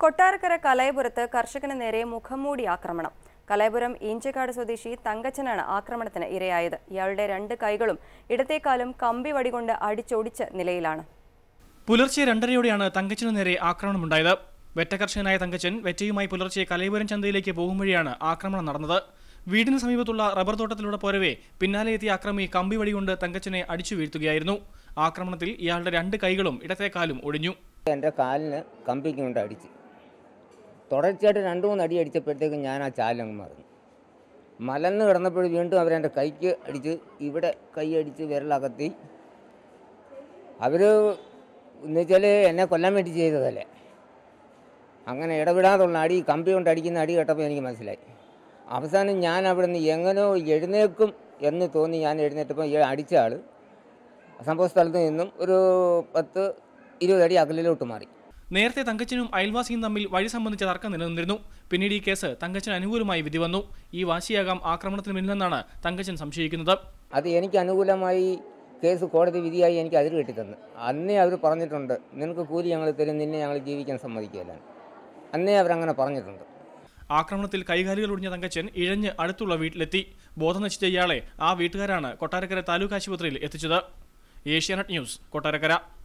കൊട്ടാരക്കര കലയപുരത്ത് കർഷകന് നേരെ മുഖംമൂടി ആക്രമണം കലയപുരം ഈഞ്ചക്കാട് സ്വദേശി തങ്കച്ചനാണ് ആക്രമണത്തിന് ഇരയായത് ഇയാളുടെ രണ്ട് കൈകളും ഇടത്തേക്കാലും കമ്പി വടികൊണ്ട് അടിച്ചൊടിച്ച നിലയിലാണ് പുലർച്ചെ രണ്ടരയോടെയാണ് തങ്കച്ചനു നേരെ ആക്രമണമുണ്ടായത് വെറ്റകർഷകനായ തങ്കച്ചൻ വെറ്റയുമായി പുലർച്ചെ കലയപുരം ചന്തയിലേക്ക് പോകും വഴിയാണ് ആക്രമണം നടന്നത് വീടിന് സമീപത്തുള്ള റബ്ബർ തോട്ടത്തിലൂടെ പോരവേ പിന്നാലെ എത്തിയ അക്രമി കമ്പി വടികൊണ്ട് തങ്കച്ചനെ അടിച്ചു വീഴ്ത്തുകയായിരുന്നു ആക്രമണത്തിൽ ഇയാളുടെ രണ്ട് കൈകളും ഇടത്തേക്കാലും ഒടിഞ്ഞു എൻ്റെ കാലിന് കമ്പിക്ക് കൊണ്ട് അടിച്ച് തുടർച്ചയായിട്ട് രണ്ട് മൂന്ന് അടി അടിച്ചപ്പോഴത്തേക്കും ഞാൻ ആ ചാലങ്ങ് മറന്നു മലന്ന് കിടന്നപ്പോൾ വീണ്ടും അവരെൻ്റെ കൈക്ക് അടിച്ച് ഇവിടെ കൈ അടിച്ച് വിരലകത്തി അവർ എന്നുവെച്ചാൽ എന്നെ കൊല്ലാൻ വേണ്ടി ചെയ്തതല്ലേ അങ്ങനെ ഇടപെടാതുള്ള അടി കമ്പി കൊണ്ട് അടിക്കുന്ന അടി കേട്ടപ്പോൾ എനിക്ക് മനസ്സിലായി അവസാനം ഞാൻ അവിടെ നിന്ന് എങ്ങനെയോ എഴുന്നേക്കും എന്ന് തോന്നി ഞാൻ എഴുന്നേറ്റപ്പോൾ ഈ അടിച്ച ആൾ സംഭവ സ്ഥലത്ത് നിന്നും ഒരു പത്ത് ഇരുപത് അടി അകലിലോട്ട് മാറി നേരത്തെ തങ്കച്ചനും അയൽവാസിയും തമ്മിൽ വഴി സംബന്ധിച്ച തർക്കം നിലനിന്നിരുന്നു പിന്നീട് ഈ കേസ് തങ്കച്ചന് അനുകൂലമായി വിധി വന്നു ഈ വാശിയാകാം ആക്രമണത്തിന് പിന്നിലെന്നാണ് തങ്കച്ചൻ സംശയിക്കുന്നത് അത് എനിക്ക് അനുകൂലമായി കേസ് കോടതി വിധിയായി എനിക്ക് അതിര് കെട്ടിത്തന്നു അന്നേ അവർ പറഞ്ഞിട്ടുണ്ട് നിനക്ക് കൂലി ഞങ്ങൾ തരും നിന്നെ ഞങ്ങൾ ജീവിക്കാൻ സമ്മതിക്കില്ല അന്നേ അവരങ്ങനെ പറഞ്ഞിട്ടുണ്ട് ആക്രമണത്തിൽ കൈകാലുകൾ ഒടിഞ്ഞ തങ്കച്ചൻ ഇഴഞ്ഞ് അടുത്തുള്ള വീട്ടിലെത്തി ബോധം നശിച്ച ഇയാളെ ആ വീട്ടുകാരാണ് കൊട്ടാരക്കര താലൂക്ക് ആശുപത്രിയിൽ എത്തിച്ചത് ഏഷ്യാനെറ്റ് ന്യൂസ് കൊട്ടാരക്കര